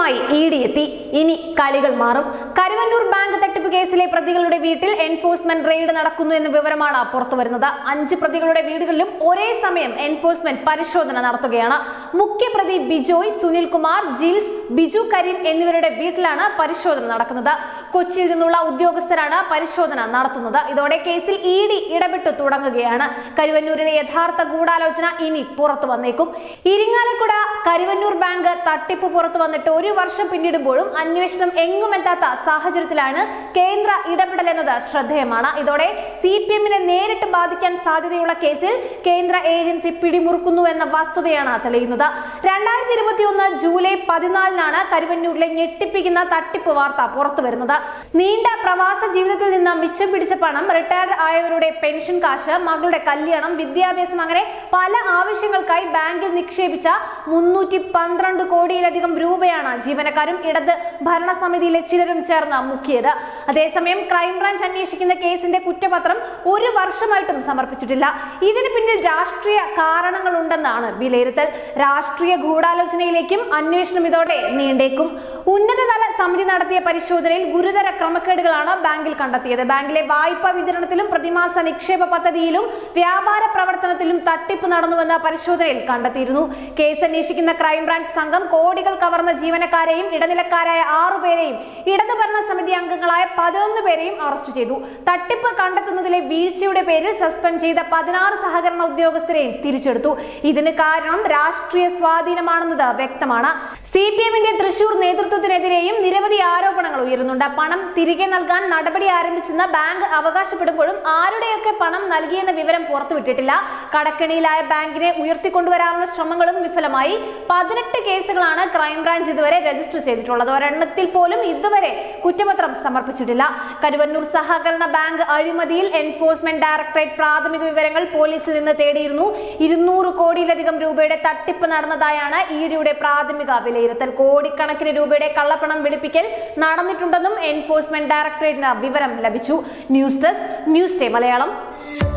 കേസുമായി E D എത്തി ഇനി കളികൾ മാറും കരുവന്നൂർ ബാങ്ക് തട്ടിപ്പ് കേസിലെ പ്രതികളുടെ വീട്ടിൽ എൻഫോഴ്സ്മെന്റ് റെയ്ഡ് നടക്കുന്നു എന്ന വിവരമാണ് പുറത്തുവരുന്നത് അഞ്ച് പ്രതികളുടെ വീടുകളിലും ഒരേ സമയം എൻഫോഴ്സ്മെന്റ് പരിശോധന നടത്തുകയാണ് മുഖ്യപ്രതി ബിജോയ് സുനിൽകുമാർ ജിൽസ് ബിജു കരീം എന്നിവരുടെ വീട്ടിലാണ് പരിശോധന നടക്കുന്നത് കൊച്ചിയിൽ നിന്നുള്ള ഉദ്യോഗസ്ഥരാണ് പരിശോധന നടത്തുന്നത് ഇതോടെ കേസിൽ ഇ ഡി ഇടപെട്ടു തുടങ്ങുകയാണ് കരുവന്നൂരിലെ യഥാർത്ഥ ഗൂഢാലോചന ഇനി പുറത്തു വന്നേക്കും ഇരിങ്ങാലക്കുട കരുവന്നൂർ ബാങ്ക് തട്ടിപ്പ് പുറത്തു വന്നിട്ട് ഒരു വർഷം പിന്നിടുമ്പോഴും അന്വേഷണം എങ്ങും എത്താത്ത സാഹചര്യത്തിലാണ് കേന്ദ്ര ഇടപെടൽ എന്നത് ശ്രദ്ധേയമാണ് ഇതോടെ സി പി എമ്മിനെ നേരിട്ട് ബാധിക്കാൻ സാധ്യതയുള്ള കേസിൽ കേന്ദ്ര ഏജൻസി പിടിമുറുക്കുന്നു എന്ന വസ്തുതയാണ് തെളിയുന്നത് രണ്ടായിരത്തി ഇരുപത്തി ഒന്ന് ജൂലൈ പതിനാലിനാണ് കരുവന്നൂരിലെ ഞെട്ടിപ്പിക്കുന്ന തട്ടിപ്പ് വാർത്ത പുറത്തു വരുന്നത് നീണ്ട പ്രവാസ ജീവിതത്തിൽ നിന്ന് മിച്ചം പിടിച്ച പണം റിട്ടയർഡ് ആയവരുടെ പെൻഷൻ കാശ് മകളുടെ കല്യാണം വിദ്യാഭ്യാസം അങ്ങനെ പല ആവശ്യങ്ങൾക്കായി ബാങ്കിൽ നിക്ഷേപിച്ച മുന്നൂറ്റി പന്ത്രണ്ട് കോടിയിലധികം രൂപയാണ് ജീവനക്കാരും ഇടത് ഭരണസമിതിയിലെ ചിലരും ചേർന്ന് മുക്കിയത് അതേസമയം ക്രൈംബ്രാഞ്ച് അന്വേഷിക്കുന്ന കേസിന്റെ കുറ്റപത്രം ഒരു വർഷമായിട്ടും സമർപ്പിച്ചിട്ടില്ല ഇതിന് പിന്നിൽ രാഷ്ട്രീയ കാരണങ്ങളുണ്ടെന്നാണ് വിലയിരുത്തൽ രാഷ്ട്രീയ ഗൂഢാലോചനയിലേക്കും അന്വേഷണം ഇതോടെ നീണ്ടേക്കും ഉന്നതതല സമിതി നടത്തിയ പരിശോധനയിൽ ഗുരുതര ക്രമക്കേടുകളാണ് ബാങ്കിൽ കണ്ടെത്തിയത് ബാങ്കിലെ വായ്പാ വിതരണത്തിലും പ്രതിമാസ നിക്ഷേപ പദ്ധതിയിലും വ്യാപാര പ്രവർത്തനത്തിലും തട്ടിപ്പ് നടന്നുവെന്ന പരിശോധനയിൽ കണ്ടെത്തിയിരുന്നു കേസ് അന്വേഷിക്കുന്ന ക്രൈംബ്രാഞ്ച് സംഘം കോടികൾ കവർന്ന ജീവനക്കാരെയും ഇടനിലക്കാരായ ആറുപേരെയും ഇടതു ഭരണ സമിതി അംഗങ്ങളായ പതിനൊന്ന് പേരെയും അറസ്റ്റ് ചെയ്തു തട്ടിപ്പ് കണ്ടെത്തുന്നതിലെ വീഴ്ചയുടെ പേരിൽ സസ്പെൻഡ് ചെയ്ത പതിനാറ് സഹകരണ ഉദ്യോഗസ്ഥരെയും തിരിച്ചെടുത്തു ഇതിന് കാരണം രാഷ്ട്രീയ സ്വാധീനമാണെന്നത് വ്യക്തമാണ് സി പി എമ്മിന്റെ തൃശൂർ നേതൃത്വത്തിനെതിരെയും നിരവധി ആരോപണങ്ങൾ ഉയരുന്നുണ്ട് പണം തിരികെ നൽകാൻ നടപടി ആരംഭിച്ചെന്ന് ബാങ്ക് അവകാശപ്പെടുമ്പോഴും ആരുടെയൊക്കെ പണം നൽകിയെന്ന വിവരം പുറത്തുവിട്ടിട്ടില്ല കടക്കെണിയിലായ ബാങ്കിനെ ഉയർത്തിക്കൊണ്ടുവരാനുള്ള ശ്രമങ്ങളും വിഫലമായി പതിനെട്ട് കേസുകളാണ് ക്രൈംബ്രാഞ്ച് ഇതുവരെ രജിസ്റ്റർ ചെയ്തിട്ടുള്ളത് ഒരെണ്ണത്തിൽ പോലും ഇതുവരെ കുറ്റപത്രം സമർപ്പിച്ചിട്ടില്ല കരുവന്നൂർ സഹകരണ ബാങ്ക് അഴിമതിയിൽ എൻഫോഴ്സ്മെന്റ് ഡയറക്ടറേറ്റ് പ്രാഥമിക വിവരങ്ങൾ പോലീസിൽ നിന്ന് തേടിയിരുന്നു ഇരുന്നൂറ് കോടിയിലധികം രൂപയുടെ തട്ടിപ്പ് നടന്നതായാണ് ഇ ഡിയുടെ പ്രാഥമിക വിലയിരുത്തൽ കോടിക്കണക്കിന് രൂപയുടെ കള്ളപ്പണം വെളുപ്പിക്കൽ നടന്നിട്ടുണ്ടെന്നും എൻഫോഴ്സ്മെന്റ് ഡയറക്ടറേറ്റിന് വിവരം ലഭിച്ചു news desk news day Malayalam